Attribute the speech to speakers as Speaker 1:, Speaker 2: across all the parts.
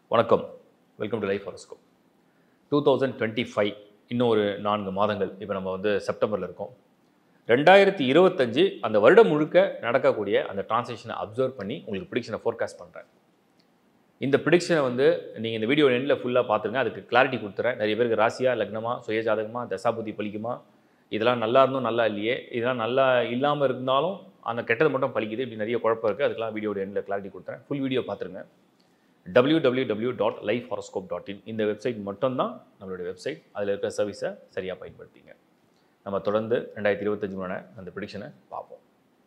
Speaker 1: வணக்கம் welcome to life horoscope two thousand twenty five இன்னும் ஒரு நான்கு மாதங்கள் இப்போ நம்ம வந்து செப்டம்பரில் இருக்கோம் ரெண்டாயிரத்தி இருபத்தஞ்சு அந்த வருடம் முழுக்க நடக்கக்கூடிய அந்த டிரான்சேக்ஷனை அப்சர்வ் பண்ணி உங்களுக்கு ப்ரிடிக்ஷனை ஃபோர்காஸ்ட் பண்ணுறேன் இந்த ப்ரிடிக்ஷனை வந்து நீங்கள் இந்த வீடியோ எண்ணில் ஃபுல்லாக பார்த்துருங்க அதுக்கு கிளாரிட்டி கொடுத்துறேன் நிறைய பேருக்கு ராசியா லக்னமா சுயஜாதகமா தசாபுத்தி பலிக்குமா இதெல்லாம் நல்லா இருந்தும் நல்லா இல்லையே இதெல்லாம் நல்லா இல்லாமல் இருந்தாலும் அந்த கெட்டது மட்டும் பலிக்குது இப்படி நிறைய குழப்பம் இருக்குது அதுக்கெல்லாம் வீடியோட எண்ணில் கிளாரிட்டி கொடுத்துறேன் ஃபுல் வீடியோ பார்த்துருங்க www.lifehoroscope.in dot life horoscope dot in இந்த வெப்சைட் மட்டும்தான் நம்மளுடைய வெப்சைட் அதில் இருக்கிற சர்வீஸை சரியாக பயன்படுத்திங்க நம்ம தொடர்ந்து ரெண்டாயிரத்தி இருபத்தஞ்சு அந்த ப்ரிடிக்ஷனை பார்ப்போம்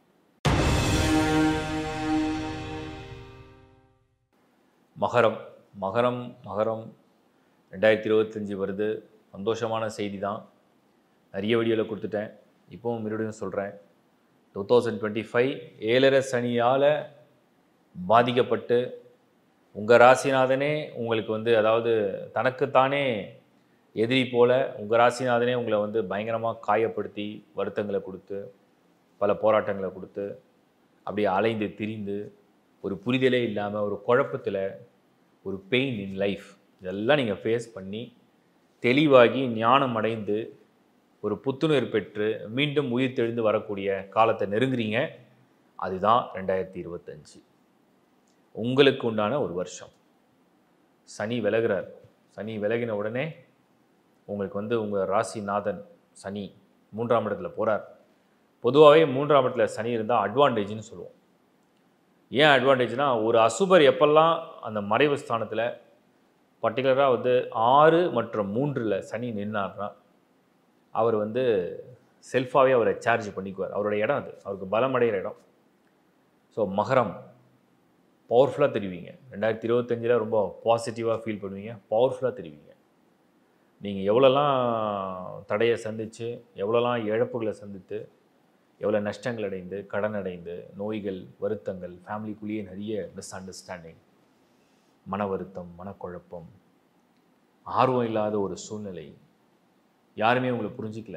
Speaker 1: மகரம் மகரம் மகரம் ரெண்டாயிரத்தி இருபத்தஞ்சி வருது சந்தோஷமான செய்தி தான் நிறைய வீடியோவில் கொடுத்துட்டேன் இப்போவும் மறுபடியும் சொல்கிறேன் டூ தௌசண்ட் டுவெண்ட்டி ஃபைவ் ஏழரை சனியால் பாதிக்கப்பட்டு உங்கள் ராசிநாதனே உங்களுக்கு வந்து அதாவது தனக்குத்தானே எதிரி போல உங்கள் ராசிநாதனே உங்களை வந்து பயங்கரமாக காயப்படுத்தி வருத்தங்களை கொடுத்து பல போராட்டங்களை கொடுத்து அப்படியே அலைந்து திரிந்து ஒரு புரிதலே இல்லாமல் ஒரு குழப்பத்தில் ஒரு பெயின் இன் லைஃப் இதெல்லாம் நீங்கள் ஃபேஸ் பண்ணி தெளிவாகி ஞானம் அடைந்து ஒரு புத்துணர்வு பெற்று மீண்டும் உயிர் தெழுந்து வரக்கூடிய காலத்தை நெருங்குறீங்க அதுதான் ரெண்டாயிரத்தி இருபத்தஞ்சு உங்களுக்கு உண்டான ஒரு வருஷம் சனி விலகுறார் சனி விலகின உடனே உங்களுக்கு வந்து உங்கள் ராசிநாதன் சனி மூன்றாம் இடத்துல போகிறார் பொதுவாகவே மூன்றாம் இடத்துல சனி இருந்தால் அட்வான்டேஜ்னு சொல்லுவோம் ஏன் அட்வான்டேஜ்னா ஒரு அசுபர் எப்பெல்லாம் அந்த மறைவு ஸ்தானத்தில் பர்டிகுலராக வந்து ஆறு மற்றும் மூன்றில் சனி நின்னார்னா அவர் வந்து செல்ஃபாகவே அவரை சார்ஜ் பண்ணிக்குவார் அவரோட இடம் அது அவருக்கு பலமடைகிற இடம் ஸோ மகரம் பவர்ஃபுல்லாக தெரிவிங்க ரெண்டாயிரத்தி இருபத்தஞ்சில் ரொம்ப பாசிட்டிவாக ஃபீல் பண்ணுவீங்க பவர்ஃபுல்லாக தெரிவிங்க நீங்கள் எவ்வளோலாம் தடையை சந்தித்து எவ்வளோலாம் இழப்புகளை சந்தித்து எவ்வளோ நஷ்டங்கள் அடைந்து கடன் அடைந்து நோய்கள் வருத்தங்கள் ஃபேமிலிக்குள்ளேயே நிறைய மிஸ் அண்டர்ஸ்டாண்டிங் மன வருத்தம் மனக்குழப்பம் ஆர்வம் இல்லாத ஒரு சூழ்நிலை யாருமே உங்களை புரிஞ்சிக்கல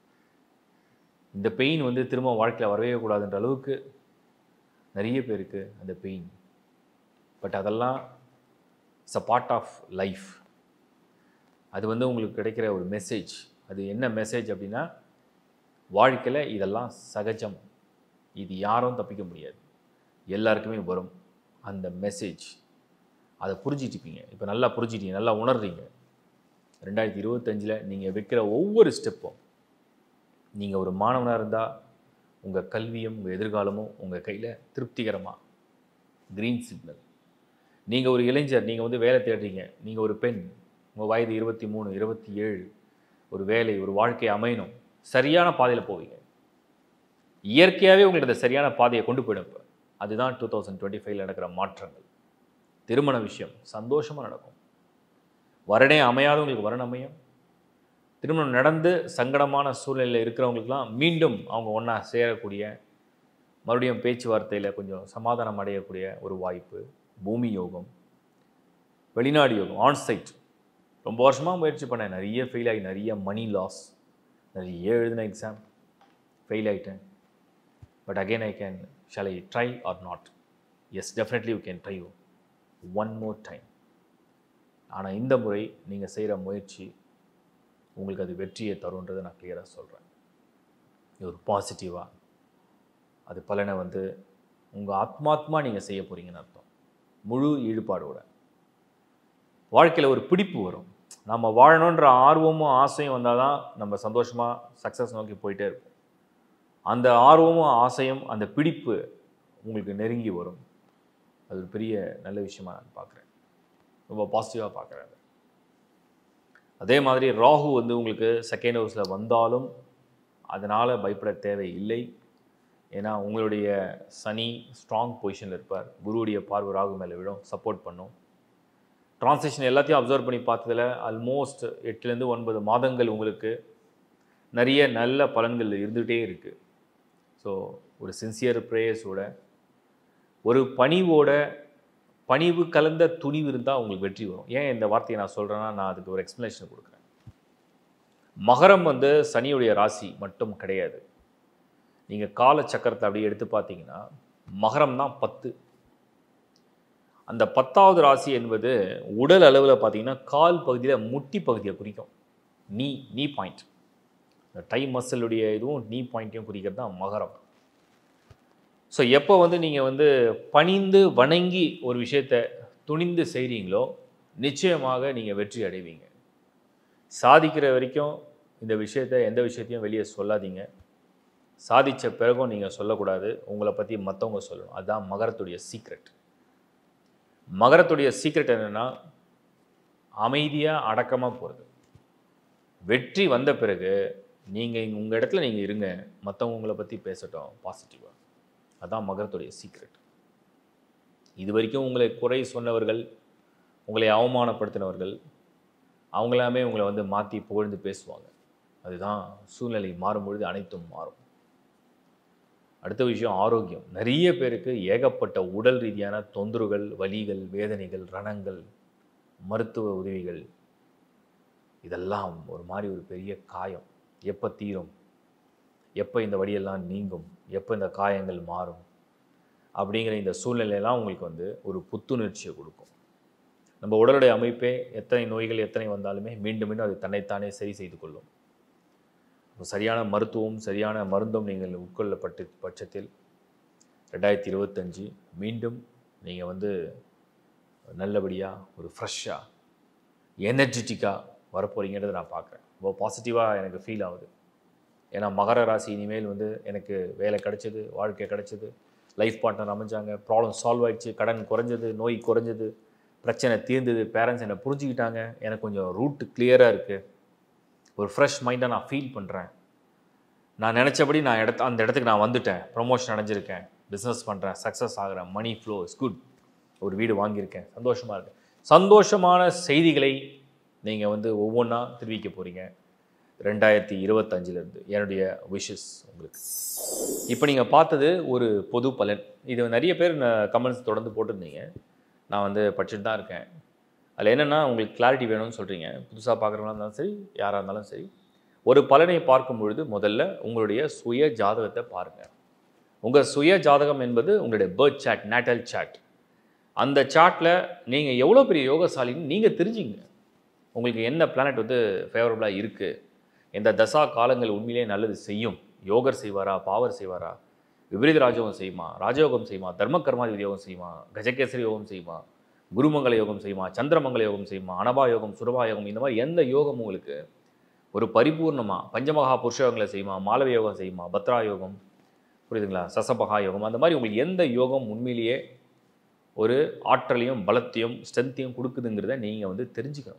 Speaker 1: இந்த பெயின் வந்து திரும்ப வாழ்க்கையில் வரவே கூடாதுன்ற அளவுக்கு நிறைய பேருக்கு அந்த பெயின் பட் அதெல்லாம் it's a part of life அது வந்து உங்களுக்கு கிடைக்கிற ஒரு மெசேஜ் அது என்ன மெசேஜ் அப்படின்னா வாழ்க்கையில் இதெல்லாம் சகஜம் இது யாரும் தப்பிக்க முடியாது எல்லாருக்குமே வரும் அந்த மெசேஜ் அதை புரிஞ்சிட்டிப்பீங்க இப்போ நல்லா புரிஞ்சிட்டீங்க நல்லா உணர்றீங்க ரெண்டாயிரத்தி இருபத்தஞ்சில் நீங்கள் வைக்கிற ஒவ்வொரு ஸ்டெப்பும் நீங்கள் ஒரு மாணவனாக இருந்தால் உங்கள் கல்வியும் உங்கள் எதிர்காலமும் உங்கள் கையில் திருப்திகரமாக க்ரீன் சிக்னல் நீங்கள் ஒரு இளைஞர் நீங்கள் வந்து வேலை தேடுறீங்க நீங்கள் ஒரு பெண் உங்கள் வயது இருபத்தி மூணு இருபத்தி ஏழு ஒரு வேலை ஒரு வாழ்க்கை அமையணும் சரியான பாதையில் போவீங்க இயற்கையாகவே உங்களுக்கு அந்த சரியான பாதையை கொண்டு போயிடும் இப்போ அதுதான் டூ தௌசண்ட் டுவெண்ட்டி ஃபைவ்ல நடக்கிற மாற்றங்கள் திருமண விஷயம் சந்தோஷமாக நடக்கும் வரனே அமையாதவங்களுக்கு வரன் அமையும் திருமணம் நடந்து சங்கடமான சூழ்நிலையில் இருக்கிறவங்களுக்குலாம் மீண்டும் அவங்க ஒன்றா சேரக்கூடிய மறுபடியும் பேச்சுவார்த்தையில் கொஞ்சம் சமாதானம் அடையக்கூடிய ஒரு வாய்ப்பு பூமி யோகம் வெளிநாடு யோகம் ஆன்சைட் ரொம்ப வருஷமாக முயற்சி பண்ணேன் நிறைய ஃபெயில் ஆகி நிறைய மணி லாஸ் நிறைய எழுதின எக்ஸாம் ஃபெயில் ஆகிட்டேன் but again I can shall I try or not yes definitely you can try you one more time ஆனால் இந்த முறை நீங்கள் செய்கிற முயற்சி உங்களுக்கு அது வெற்றியை தருன்றதை நான் கிளியராக சொல்கிறேன் இது ஒரு பாசிட்டிவாக அது பலனை வந்து உங்கள் ஆத்மாத்மா நீங்கள் செய்ய போகிறீங்கன்னு அர்த்தம் முழு ஈடுபாடோட வாழ்க்கையில் ஒரு பிடிப்பு வரும் நம்ம வாழணுன்ற ஆர்வமும் ஆசையும் வந்தால் தான் நம்ம சந்தோஷமாக சக்ஸஸ் நோக்கி போயிட்டே இருப்போம் அந்த ஆர்வமும் ஆசையும் அந்த பிடிப்பு உங்களுக்கு நெருங்கி வரும் அது ஒரு பெரிய நல்ல விஷயமா நான் பார்க்குறேன் ரொம்ப பாசிட்டிவாக பார்க்குறேன் அதை அதே மாதிரி ராகு வந்து உங்களுக்கு செகண்ட் ஹவுஸில் வந்தாலும் அதனால் பயப்பட தேவை இல்லை ஏன்னா உங்களுடைய சனி ஸ்ட்ராங் பொசிஷனில் இருப்பார் குருவுடைய பார்வை ராகு மேலே விழும் சப்போர்ட் பண்ணும் ட்ரான்ஸ்லேஷன் எல்லாத்தையும் அப்சர்வ் பண்ணி பார்த்ததில் ஆல்மோஸ்ட் எட்டுலேருந்து ஒன்பது மாதங்கள் உங்களுக்கு நிறைய நல்ல பலன்கள் இருந்துகிட்டே இருக்குது ஸோ ஒரு சின்சியர் ப்ரேயர்ஸோட ஒரு பணிவோட பணிவு கலந்த துணிவு இருந்தால் உங்களுக்கு வெற்றி வரும் ஏன் இந்த வார்த்தையை நான் சொல்கிறேன்னா நான் அதுக்கு ஒரு எக்ஸ்ப்ளனேஷன் கொடுக்குறேன் மகரம் வந்து சனியுடைய ராசி மட்டும் கிடையாது நீங்கள் கால சக்கரத்தை அப்படியே எடுத்து பார்த்தீங்கன்னா மகரம் தான் பத்து அந்த பத்தாவது ராசி என்பது உடல் அளவில் பார்த்தீங்கன்னா கால் பகுதியில் முட்டி பகுதியை குறிக்கும் நீ நீ பாயிண்ட் இந்த டை மசிலுடைய இதுவும் நீ பாயிண்ட்டையும் குறிக்கிறது தான் மகரம் ஸோ எப்போ வந்து நீங்கள் வந்து பணிந்து வணங்கி ஒரு விஷயத்தை துணிந்து செய்கிறீங்களோ நிச்சயமாக நீங்கள் வெற்றி அடைவீங்க சாதிக்கிற வரைக்கும் இந்த விஷயத்தை எந்த விஷயத்தையும் வெளியே சொல்லாதீங்க சாதித்த பிறகும் நீங்கள் சொல்லக்கூடாது உங்களை பற்றி மற்றவங்க சொல்லணும் அதுதான் மகரத்துடைய சீக்ரெட் மகரத்துடைய சீக்ரெட் என்னென்னா அமைதியாக அடக்கமாக போகிறது வெற்றி வந்த பிறகு நீங்கள் உங்கள் இடத்துல நீங்கள் இருங்க மற்றவங்க உங்களை பற்றி பேசட்டும் பாசிட்டிவாக அதான் மகரத்துடைய சீக்ரெட் இது வரைக்கும் உங்களை குறை சொன்னவர்கள் உங்களை அவமானப்படுத்தினவர்கள் அவங்களாமே உங்களை வந்து மாற்றி புகழ்ந்து பேசுவாங்க அதுதான் சூழ்நிலை மாறும்பொழுது அனைத்தும் மாறும் அடுத்த விஷயம் ஆரோக்கியம் நிறைய பேருக்கு ஏகப்பட்ட உடல் ரீதியான தொந்தரவுகள் வலிகள் வேதனைகள் ரணங்கள் மருத்துவ உதவிகள் இதெல்லாம் ஒரு மாதிரி ஒரு பெரிய காயம் எப்போ தீரும் எப்போ இந்த வழியெல்லாம் நீங்கும் எப்போ இந்த காயங்கள் மாறும் அப்படிங்கிற இந்த சூழ்நிலையெல்லாம் உங்களுக்கு வந்து ஒரு புத்துணர்ச்சியை கொடுக்கும் நம்ம உடலுடைய அமைப்பே எத்தனை நோய்கள் எத்தனை வந்தாலுமே மீண்டும் மீண்டும் அது தன்னைத்தானே சரி செய்து கொள்ளும் அப்போ சரியான மருத்துவம் சரியான மருந்தும் நீங்கள் உட்கொள்ளப்பட்ட பட்சத்தில் ரெண்டாயிரத்தி இருபத்தஞ்சி மீண்டும் நீங்கள் வந்து நல்லபடியாக ஒரு ஃப்ரெஷ்ஷாக எனர்ஜெட்டிக்காக வரப்போறீங்கன்றதை நான் பார்க்குறேன் ரொம்ப பாசிட்டிவாக எனக்கு ஃபீல் ஆகுது ஏன்னா மகர ராசி இனிமேல் வந்து எனக்கு வேலை கிடைச்சது வாழ்க்கை கிடைச்சது லைஃப் பார்ட்னர் அமைஞ்சாங்க ப்ராப்ளம் சால்வ் ஆயிடுச்சு கடன் குறைஞ்சது நோய் குறைஞ்சது பிரச்சனை தீர்ந்தது பேரண்ட்ஸ் என்னை புரிஞ்சுக்கிட்டாங்க எனக்கு கொஞ்சம் ரூட் கிளியராக இருக்குது ஒரு ஃப்ரெஷ் மைண்டாக நான் ஃபீல் பண்ணுறேன் நான் நினச்சபடி நான் இடத்த அந்த இடத்துக்கு நான் வந்துட்டேன் ப்ரொமோஷன் அடைஞ்சிருக்கேன் பிஸ்னஸ் பண்ணுறேன் சக்ஸஸ் ஆகிறேன் மணி ஃப்ளோ இஸ் குட் ஒரு வீடு வாங்கியிருக்கேன் சந்தோஷமாக இருக்கேன் சந்தோஷமான செய்திகளை நீங்கள் வந்து ஒவ்வொன்றா தெரிவிக்க போகிறீங்க ரெண்டாயிரத்தி இருபத்தஞ்சிலேருந்து என்னுடைய விஷஸ் உங்களுக்கு இப்போ நீங்கள் பார்த்தது ஒரு பொது பலன் இது நிறைய பேர் கமெண்ட்ஸ் தொடர்ந்து போட்டிருந்தீங்க நான் வந்து படிச்சுட்டு தான் இருக்கேன் அதில் என்னென்னா உங்களுக்கு கிளாரிட்டி வேணும்னு சொல்கிறீங்க புதுசாக பார்க்குறவங்களா இருந்தாலும் சரி யாராக இருந்தாலும் சரி ஒரு பலனை பார்க்கும் பொழுது முதல்ல உங்களுடைய சுய ஜாதகத்தை பாருங்கள் உங்கள் சுய ஜாதகம் என்பது உங்களுடைய பேர்த் சாட் நேட்டல் சாட் அந்த சாட்டில் நீங்கள் எவ்வளோ பெரிய யோகசாலின்னு நீங்கள் தெரிஞ்சுங்க உங்களுக்கு என்ன பிளானட் வந்து ஃபேவரபுளாக இருக்குது எந்த தசா காலங்கள் உண்மையிலேயே நல்லது செய்யும் யோகர் செய்வாரா பாவர் செய்வாரா விபரீத ராஜயோகம் செய்யுமா ராஜயோகம் செய்யுமா தர்ம கர்மாதி யோகம் செய்யுமா கஜகேசரி யோகம் செய்யுமா குருமங்கல யோகம் செய்யுமா சந்திரமங்கல யோகம் செய்யுமா அனபா யோகம் சுரபா யோகம் இந்த மாதிரி எந்த யோகம் உங்களுக்கு ஒரு பரிபூர்ணமாக பஞ்சமகா புருஷ யோகங்களை செய்யுமா மாலவ யோகம் செய்யுமா பத்ரா யோகம் புரியுதுங்களா சசபகா யோகம் அந்த மாதிரி உங்களுக்கு எந்த யோகம் உண்மையிலேயே ஒரு ஆற்றலையும் பலத்தையும் ஸ்ட்ரென்த்தையும் கொடுக்குதுங்கிறத நீங்கள் வந்து தெரிஞ்சுக்கணும்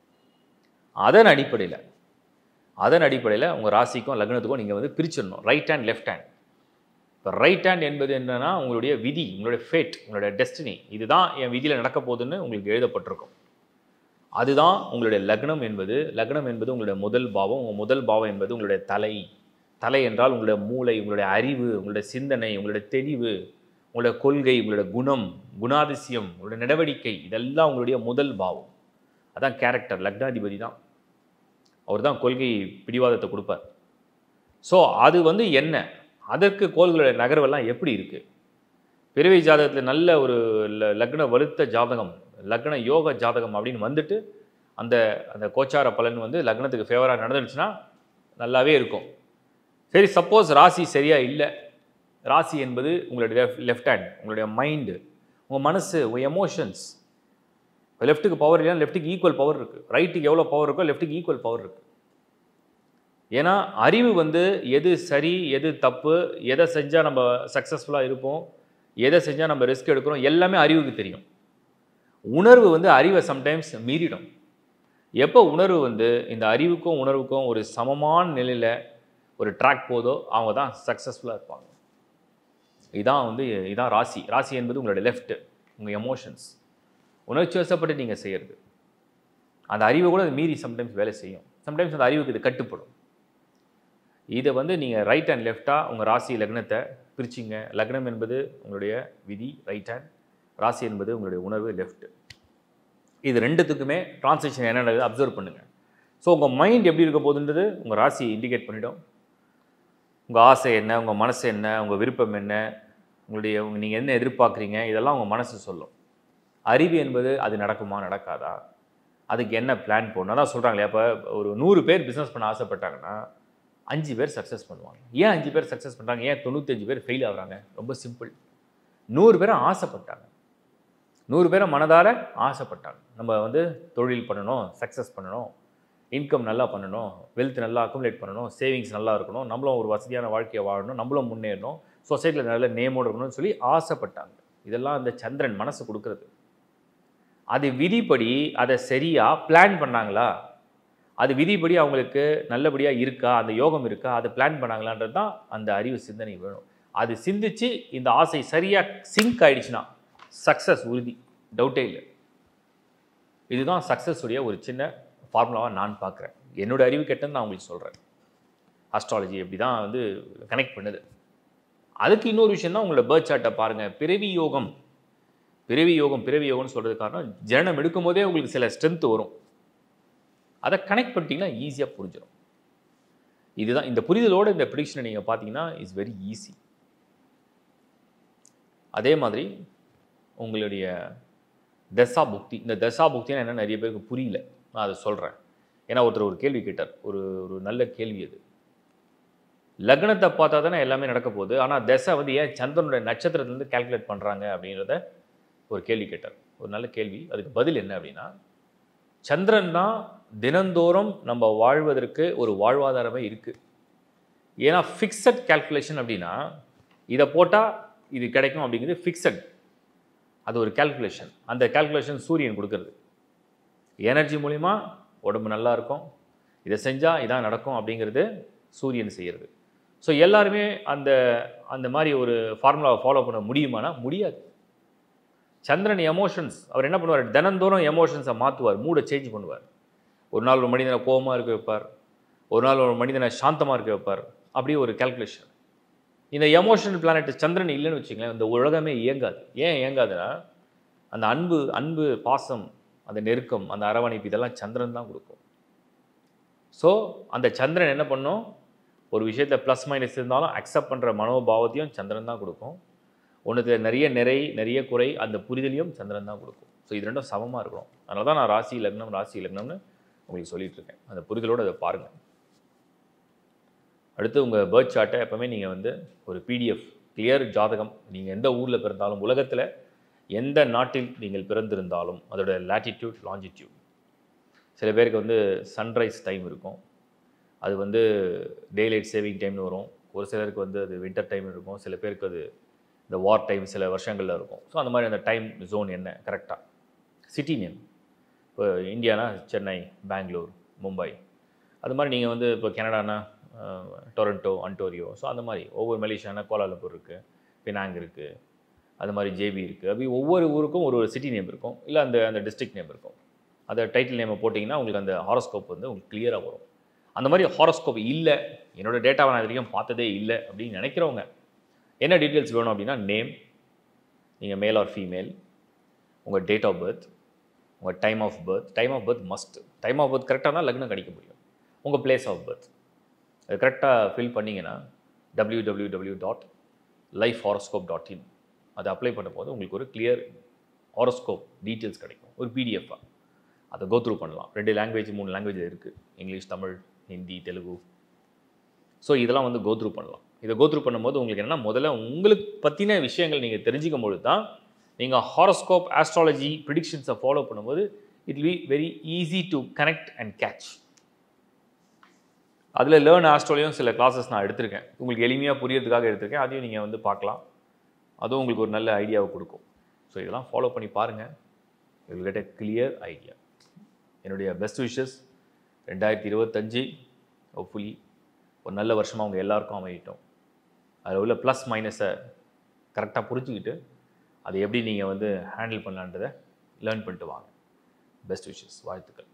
Speaker 1: அதன் அடிப்படையில் அதன் அடிப்படையில் உங்கள் ராசிக்கும் லக்னத்துக்கும் நீங்கள் வந்து பிரிச்சிடணும் ரைட் ஹேண்ட் லெஃப்ட் ஹேண்ட் இப்போ ரைட் ஹேண்ட் என்பது என்னன்னா உங்களுடைய விதி உங்களுடைய ஃபேட் உங்களுடைய டெஸ்டினி இதுதான் என் விதியில் நடக்க போகுதுன்னு உங்களுக்கு எழுதப்பட்டிருக்கும் அதுதான் உங்களுடைய லக்னம் என்பது லக்னம் என்பது உங்களுடைய முதல் பாவம் உங்கள் முதல் பாவம் என்பது உங்களுடைய தலை தலை என்றால் உங்களுடைய மூளை உங்களுடைய அறிவு உங்களுடைய சிந்தனை உங்களுடைய தெளிவு உங்களுடைய கொள்கை உங்களுடைய குணம் குணாதிசயம் உங்களுடைய நடவடிக்கை இதெல்லாம் உங்களுடைய முதல் பாவம் அதான் கேரக்டர் லக்னாதிபதி தான் அவர் தான் கொள்கை பிடிவாதத்தை கொடுப்பார் ஸோ அது வந்து என்ன அதற்கு கோள்களுடைய நகர்வெல்லாம் எப்படி இருக்குது பிறவி ஜாதகத்தில் நல்ல ஒரு ல- லக்ன வலுத்த ஜாதகம் லக்ன யோக ஜாதகம் அப்படின்னு வந்துட்டு அந்த அந்த கோச்சார பலன் வந்து லக்னத்துக்கு ஃபேவராக நடந்துடுச்சுன்னா நல்லாவே இருக்கும் சரி சப்போஸ் ராசி சரியாக இல்லை ராசி என்பது உங்களுடைய லெஃப்ட் ஹேண்ட் உங்களுடைய மைண்டு உங்கள் மனசு உங்கள் எமோஷன்ஸ் இப்போ லெஃப்ட்டுக்கு பவர் இல்லைன்னா லெஃப்ட்டுக்கு ஈக்குவல் பவர் இருக்குது ரைட்டுக்கு எவ்வளோ பவர் இருக்கோ லெஃப்ட்டுக்கு ஈக்குவல் பவர் இருக்குது ஏன்னா அறிவு வந்து எது சரி எது தப்பு எதை செஞ்சால் நம்ம சக்ஸஸ்ஃபுல்லாக இருப்போம் எதை செஞ்சால் நம்ம ரிஸ்க் எடுக்கிறோம் எல்லாமே அறிவுக்கு தெரியும் உணர்வு வந்து அறிவை சம்டைம்ஸ் மீறிடும் எப்போ உணர்வு வந்து இந்த அறிவுக்கும் உணர்வுக்கும் ஒரு சமமான நிலையில் ஒரு ட்ராக் போதோ அவங்க தான் சக்ஸஸ்ஃபுல்லாக இருப்பாங்க இதான் வந்து இதான் ராசி ராசி என்பது உங்களுடைய லெஃப்ட் உங்கள் எமோஷன்ஸ் உணர்ச்சி வசப்பட்டு நீங்கள் செய்கிறது அந்த அறிவை கூட அது மீறி சம்டைம்ஸ் வேலை செய்யும் சம்டைம்ஸ் அந்த அறிவுக்கு இது கட்டுப்படும் இதை வந்து நீங்கள் ரைட் அண்ட் லெஃப்டாக உங்கள் ராசி லக்னத்தை பிரிச்சிங்க லக்னம் என்பது உங்களுடைய விதி ரைட் ஹேண்ட் ராசி என்பது உங்களுடைய உணர்வு லெஃப்ட் இது ரெண்டுத்துக்குமே ட்ரான்ஸ்லேஷன் என்ன நடக்குது அப்சர்வ் பண்ணுங்கள் ஸோ உங்கள் மைண்ட் எப்படி இருக்க போகுதுன்றது உங்கள் ராசி இண்டிகேட் பண்ணிடும் உங்கள் ஆசை என்ன உங்கள் மனசு என்ன உங்கள் விருப்பம் என்ன உங்களுடைய நீங்கள் என்ன எதிர்பார்க்குறீங்க இதெல்லாம் உங்கள் மனசு சொல்லும் அறிவு என்பது அது நடக்குமா நடக்காதா அதுக்கு என்ன பிளான் போடணும் அதான் சொல்கிறாங்களே அப்போ ஒரு நூறு பேர் பிஸ்னஸ் பண்ண ஆசைப்பட்டாங்கன்னா அஞ்சு பேர் சக்ஸஸ் பண்ணுவாங்க ஏன் அஞ்சு பேர் சக்ஸஸ் பண்ணுறாங்க ஏன் தொண்ணூத்தஞ்சு பேர் ஃபெயில் ஆகுறாங்க ரொம்ப சிம்பிள் நூறு பேரை ஆசைப்பட்டாங்க நூறு பேரை மனதார ஆசைப்பட்டாங்க நம்ம வந்து தொழில் பண்ணணும் சக்ஸஸ் பண்ணணும் இன்கம் நல்லா பண்ணணும் வெல்த் நல்லா அக்குமுலேட் பண்ணணும் சேவிங்ஸ் நல்லா இருக்கணும் நம்மளும் ஒரு வசதியான வாழ்க்கையை வாழணும் நம்மளும் முன்னேறணும் சொசைட்டியில் நல்ல நேமோடு இருக்கணும்னு சொல்லி ஆசைப்பட்டாங்க இதெல்லாம் அந்த சந்திரன் மனசு கொடுக்கறது அது விதிப்படி அதை சரியாக பிளான் பண்ணாங்களா அது விதிப்படி அவங்களுக்கு நல்லபடியாக இருக்கா அந்த யோகம் இருக்கா அதை பிளான் பண்ணாங்களான்றது தான் அந்த அறிவு சிந்தனை வேணும் அது சிந்திச்சு இந்த ஆசை சரியாக சிங்க் ஆயிடுச்சுன்னா சக்ஸஸ் உறுதி டவுட்டே இல்லை இதுதான் சக்ஸஸ் உடைய ஒரு சின்ன ஃபார்முலாவாக நான் பார்க்குறேன் என்னோட அறிவு கெட்டன்னு நான் உங்களுக்கு சொல்கிறேன் அஸ்ட்ராலஜி எப்படி தான் வந்து கனெக்ட் பண்ணுது அதுக்கு இன்னொரு விஷயம் தான் உங்களோட பேர்த் சார்ட்டை பாருங்கள் பிறவி யோகம் பிறவி யோகம் பிறவி யோகம்னு சொல்கிறது காரணம் ஜனனம் எடுக்கும் போதே உங்களுக்கு சில ஸ்ட்ரென்த் வரும் அதை கனெக்ட் பண்ணிட்டீங்கன்னா ஈஸியாக புரிஞ்சிடும் இதுதான் இந்த புரிதலோட இந்த ப்ரிடிக்ஷனை நீங்கள் பார்த்தீங்கன்னா இஸ் வெரி ஈஸி அதே மாதிரி உங்களுடைய தசா புக்தி இந்த தசா புக்தினா என்ன நிறைய பேருக்கு புரியல நான் அதை சொல்கிறேன் ஏன்னா ஒருத்தர் ஒரு கேள்வி கேட்டார் ஒரு ஒரு நல்ல கேள்வி அது லக்னத்தை பார்த்தா தானே எல்லாமே நடக்க போகுது ஆனால் தசை வந்து ஏன் சந்திரனுடைய நட்சத்திரத்துலேருந்து கால்குலேட் பண்ணுறாங்க அப்படின்றத ஒரு கேள்வி கேட்டார் ஒரு நல்ல கேள்வி அதுக்கு பதில் என்ன அப்படின்னா சந்திரன் தான் தினந்தோறும் நம்ம வாழ்வதற்கு ஒரு வாழ்வாதாரமே இருக்குது ஏன்னா ஃபிக்ஸட் கால்குலேஷன் அப்படின்னா இதை போட்டால் இது கிடைக்கும் அப்படிங்கிறது ஃபிக்ஸட் அது ஒரு கால்குலேஷன் அந்த கால்குலேஷன் சூரியன் கொடுக்கறது எனர்ஜி மூலிமா உடம்பு நல்லா இருக்கும் இதை செஞ்சால் இதான் நடக்கும் அப்படிங்கிறது சூரியன் செய்கிறது ஸோ எல்லாருமே அந்த அந்த மாதிரி ஒரு ஃபார்முலாவை ஃபாலோ பண்ண முடியுமானா முடியாது சந்திரன் எமோஷன்ஸ் அவர் என்ன பண்ணுவார் தினந்தோறும் எமோஷன்ஸை மாற்றுவார் மூடை சேஞ்ச் பண்ணுவார் ஒரு நாள் ஒரு மனிதனை கோபமாக இருக்க வைப்பார் ஒரு நாள் ஒரு மனிதனை சாந்தமாக இருக்க வைப்பார் அப்படியே ஒரு கால்குலேஷன் இந்த எமோஷனல் பிளானட் சந்திரன் இல்லைன்னு வச்சுங்களேன் இந்த உலகமே இயங்காது ஏன் இயங்காதுன்னா அந்த அன்பு அன்பு பாசம் அந்த நெருக்கம் அந்த அரவணைப்பு இதெல்லாம் சந்திரன் தான் கொடுக்கும் ஸோ அந்த சந்திரன் என்ன பண்ணும் ஒரு விஷயத்தை ப்ளஸ் மைனஸ் இருந்தாலும் அக்செப்ட் பண்ணுற மனோபாவத்தையும் சந்திரன் தான் கொடுக்கும் ஒன்றுத்துல நிறைய நிறை நிறைய குறை அந்த புரிதலையும் சந்திரன் தான் கொடுக்கும் ஸோ இது ரெண்டும் சமமாக இருக்கணும் அதனால தான் நான் ராசி லக்னம் ராசி லக்னம்னு உங்களுக்கு சொல்லிட்டு இருக்கேன் அந்த புரிதலோடு அதை பாருங்கள் அடுத்து உங்கள் பேர்த் சார்ட்டை எப்போவுமே நீங்கள் வந்து ஒரு பிடிஎஃப் கிளியர் ஜாதகம் நீங்கள் எந்த ஊரில் பிறந்தாலும் உலகத்தில் எந்த நாட்டில் நீங்கள் பிறந்திருந்தாலும் அதோட லேட்டிடியூட் லாஞ்சிடியூட் சில பேருக்கு வந்து சன்ரைஸ் டைம் இருக்கும் அது வந்து டேலைட் சேவிங் டைம்னு வரும் ஒரு சிலருக்கு வந்து அது வின்டர் டைம் இருக்கும் சில பேருக்கு அது இந்த வார் டைம் சில வருஷங்களில் இருக்கும் ஸோ அந்த மாதிரி அந்த டைம் ஜோன் என்ன கரெக்டாக சிட்டி நேம் இப்போ இந்தியானா சென்னை பெங்களூர் மும்பை அது மாதிரி நீங்கள் வந்து இப்போ கனடானா டொரண்டோ அன்டோரியோ ஸோ அந்த மாதிரி ஒவ்வொரு மலேசியானா கோலாலம்பூர் இருக்குது பினாங் இருக்குது அது மாதிரி ஜேபி இருக்குது அப்படி ஒவ்வொரு ஊருக்கும் ஒரு ஒரு சிட்டி நேம் இருக்கும் இல்லை அந்த அந்த டிஸ்ட்ரிக்ட் நேம் இருக்கும் அந்த டைட்டில் நேமை போட்டிங்கன்னா உங்களுக்கு அந்த ஹாரோஸ்கோப் வந்து உங்களுக்கு கிளியராக வரும் அந்த மாதிரி ஹாரோஸ்கோப் இல்லை என்னோட டேட்டாவை நான் இது வரைக்கும் பார்த்ததே இல்லை அப்படின்னு நினைக்கிறவங்க என்ன டீட்டெயில்ஸ் வேணும் அப்படின்னா நேம் நீங்கள் மேல் ஆர் ஃபீமேல் உங்கள் டேட் ஆஃப் பர்த் உங்கள் time of birth time of birth must time of birth கரெக்டாக தான் லக்னம் கிடைக்க முடியும் உங்கள் பிளேஸ் ஆஃப் பர்த் அது கரெக்டாக ஃபில் பண்ணிங்கன்னா W W W dot life horoscope dot in அதை அப்ளை பண்ணும்போது உங்களுக்கு ஒரு கிளியர் ஹாரோஸ்கோப் டீட்டெயில்ஸ் கிடைக்கும் ஒரு பிடிஎஃபாக அதை கோ த்ரூ பண்ணலாம் ரெண்டு லாங்குவேஜ் மூணு லாங்குவேஜ் இருக்குது இங்கிலீஷ் தமிழ் ஹிந்தி தெலுங்கு ஸோ இதெல்லாம் வந்து கோ த்ரூ பண்ணலாம் இதை கோ த்ரூ பண்ணும்போது உங்களுக்கு என்னென்னா முதல்ல உங்களுக்கு பற்றின விஷயங்கள் நீங்கள் தெரிஞ்சுக்கும் பொழுது தான் நீங்கள் ஹாரோஸ்கோப் ஆஸ்ட்ராலஜி ப்ரிடிக்ஷன்ஸை ஃபாலோ பண்ணும்போது it will be very easy to connect and catch அதில் லேர்ன் ஆஸ்ட்ரோலையும் சில கிளாஸஸ் நான் எடுத்திருக்கேன் உங்களுக்கு எளிமையாக புரியறதுக்காக எடுத்திருக்கேன் அதையும் நீங்கள் வந்து பார்க்கலாம் அதுவும் உங்களுக்கு ஒரு நல்ல ஐடியாவை கொடுக்கும் ஸோ இதெல்லாம் ஃபாலோ பண்ணி பாருங்கள் you get a clear idea என்னுடைய பெஸ்ட் விஷஸ் ரெண்டாயிரத்தி இருபத்தஞ்சி ஹோப்ஃபுல்லி ஒரு நல்ல வருஷமாக அவங்க எல்லாருக்கும் அமையட்டும் அதில் உள்ள ப்ளஸ் மைனஸை கரெக்டாக புரிஞ்சுக்கிட்டு அதை எப்படி நீங்கள் வந்து ஹேண்டில் பண்ணலான்றதை லேர்ன் பண்ணிட்டு வாங்க பெஸ்ட் விஷஸ் வாழ்த்துக்கள்